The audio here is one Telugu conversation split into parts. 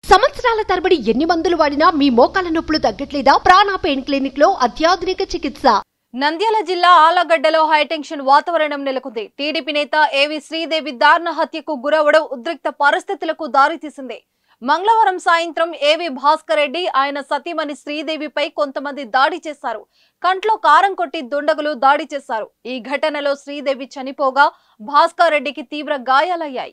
సంవత్సరాల తరబడి ఎన్ని మందులు వాడినా మీ మోకాల నొప్పులు తగ్గట్లేదా ప్రాణ పెయిన్ క్లినిక్ లో అత్యాధునిక చికిత్స నంద్యాల జిల్లా ఆలగడ్డలో హైటెన్షన్ వాతావరణం నెలకొంది టీడీపీ నేత ఏవి శ్రీదేవి దారుణ హత్యకు గురవడం ఉద్రిక్త పరిస్థితులకు దారితీసింది మంగళవారం సాయంత్రం ఏవి భాస్కర్ రెడ్డి ఆయన సతీమణి శ్రీదేవిపై కొంతమంది దాడి చేశారు కంట్లో కారం కొట్టి దుండగులు దాడి చేశారు ఈ ఘటనలో శ్రీదేవి చనిపోగా భాస్కర్ రెడ్డికి తీవ్ర గాయాలయ్యాయి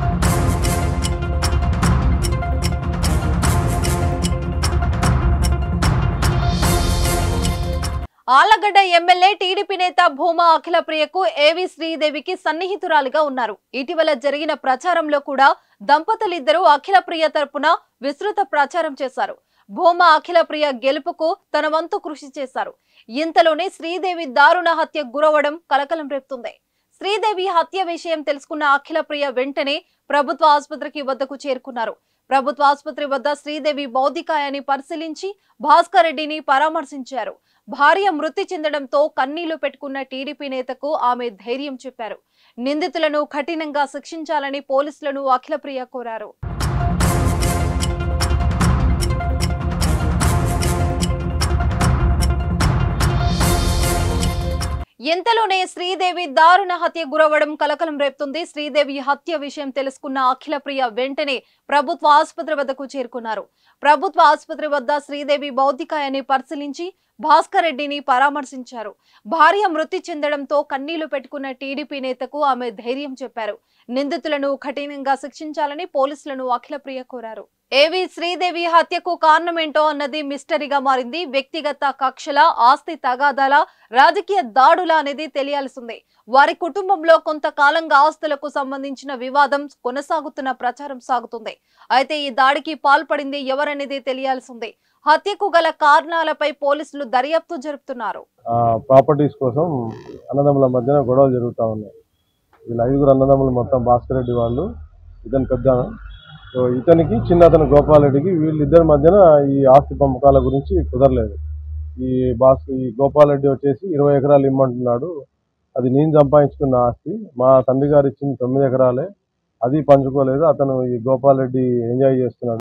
ఆళ్లగడ్డ ఎమ్మెల్యే టీడీపీ నేత భూమా అఖిలప్రియకు ఏవి శ్రీదేవికి సన్నిహితురాలిగా ఉన్నారు ఇటీవల జరిగిన ప్రచారంలో కూడా దంపతులిద్దరూ అఖిలప్రియ తరపున విస్తృత ప్రచారం చేశారు భూమా అఖిలప్రియ గెలుపుకు తన వంతు కృషి చేశారు ఇంతలోనే శ్రీదేవి దారుణ హత్య గురవడం కలకలం రేపుతుంది శ్రీదేవి హత్య విషయం తెలుసుకున్న అఖిలప్రియ వెంటనే ప్రభుత్వ ఆసుపత్రికి వద్దకు చేరుకున్నారు ప్రభుత్వ ఆసుపత్రి వద్ద శ్రీదేవి భౌతికాయాన్ని పరిశీలించి భాస్కర్ రెడ్డిని పరామర్శించారు భార్య మృతి చెందడంతో కన్నీళ్లు పెట్టుకున్న టీడీపీ నేతకు ఆమె ధైర్యం చెప్పారు నిందితులను కఠినంగా శిక్షించాలని పోలీసులను అఖిలప్రియ కోరారు ఎంతలోనే శ్రీదేవి దారుణ హత్య గురవడం కలకలం రేపుతుంది శ్రీదేవి హత్య విషయం తెలుసుకున్న అఖిలప్రియ వెంటనే ప్రభుత్వ ఆసుపత్రి వద్దకు చేరుకున్నారు ప్రభుత్వ ఆసుపత్రి వద్ద శ్రీదేవి భౌతికాయాన్ని పరిశీలించి భాస్కర్ రెడ్డిని పరామర్శించారు భార్య మృతి చెందడంతో కన్నీళ్లు పెట్టుకున్న టీడీపీ నేతకు ఆమె ధైర్యం చెప్పారు నిందితులను కఠినంగా శిక్షించాలని పోలీసులను అఖిలప్రియ కోరారు ఏవి శ్రీదేవి హత్యకు కారణమేంటో అన్నది మిస్టరీగా మారింది వ్యక్తిగత కక్షల ఆస్తి తగాదాల రాజకీయ దాడుల అనేది తెలియాల్సిందే వారి కుటుంబంలో కొంతకాలంగా ఆస్తులకు సంబంధించిన వివాదం కొనసాగుతున్న ప్రచారం సాగుతుంది అయితే ఈ దాడికి పాల్పడింది ఎవరనేది తెలియాల్సిందే హత్యకు గల కారణాలపై పోలీసులు దర్యాప్తు జరుపుతున్నారు ప్రాపర్టీస్ కోసం అన్నదమ్ముల మధ్యన గొడవలు జరుగుతూ ఉన్నాయి వీళ్ళ ఐదుగురు అన్నదమ్ములు మొత్తం భాస్కర్ రెడ్డి వాళ్ళు ఇతను పెద్ద సో ఇతనికి చిన్న అతను గోపాల్ రెడ్డికి వీళ్ళిద్దరి మధ్యన ఈ ఆస్తి పంపకాల గురించి కుదరలేదు ఈ భాస్ ఈ గోపాల్ రెడ్డి వచ్చేసి ఇరవై ఎకరాలు ఇమ్మంటున్నాడు అది నేను సంపాదించుకున్న ఆస్తి మా తండ్రి గారు ఇచ్చింది తొమ్మిది ఎకరాలే అది పంచుకోలేదు అతను ఈ గోపాల్ రెడ్డి ఎంజాయ్ చేస్తున్నాడు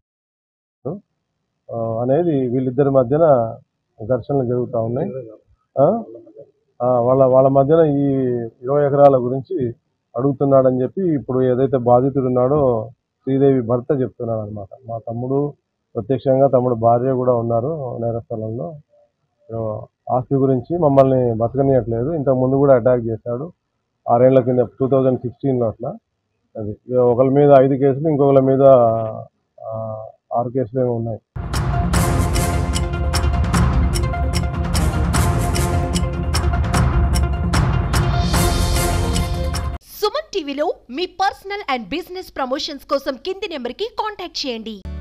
ఆ, అనేది వీళ్ళిద్దరి మధ్యన ఘర్షణలు జరుగుతూ ఉన్నాయి ఆ? ఆ, వాళ్ళ వాళ్ళ మధ్యన ఈ ఇరవై ఎకరాల గురించి అడుగుతున్నాడని చెప్పి ఇప్పుడు ఏదైతే బాధితుడు ఉన్నాడో శ్రీదేవి భర్త చెప్తున్నాడు అనమాట మా తమ్ముడు ప్రత్యక్షంగా తమ్ముడు భార్య కూడా ఉన్నారు నేరస్థలంలో సో, ఆస్తి గురించి మమ్మల్ని బతకనియట్లేదు ఇంతకు ముందు కూడా అటాక్ చేశాడు ఆరేళ్ల కింద టూ థౌజండ్ సిక్స్టీన్లో అట్లా అది ఇక ఒకళ్ళ మీద ఐదు కేసులు ఇంకొకళ్ళ మీద ఆ, ఆరు కేసులు ఏమో ఉన్నాయి సుమన్ టీవీలో మీ పర్సనల్ అండ్ బిజినెస్ ప్రమోషన్స్ కోసం కింది నెంబర్ కి కాంటాక్ట్ చేయండి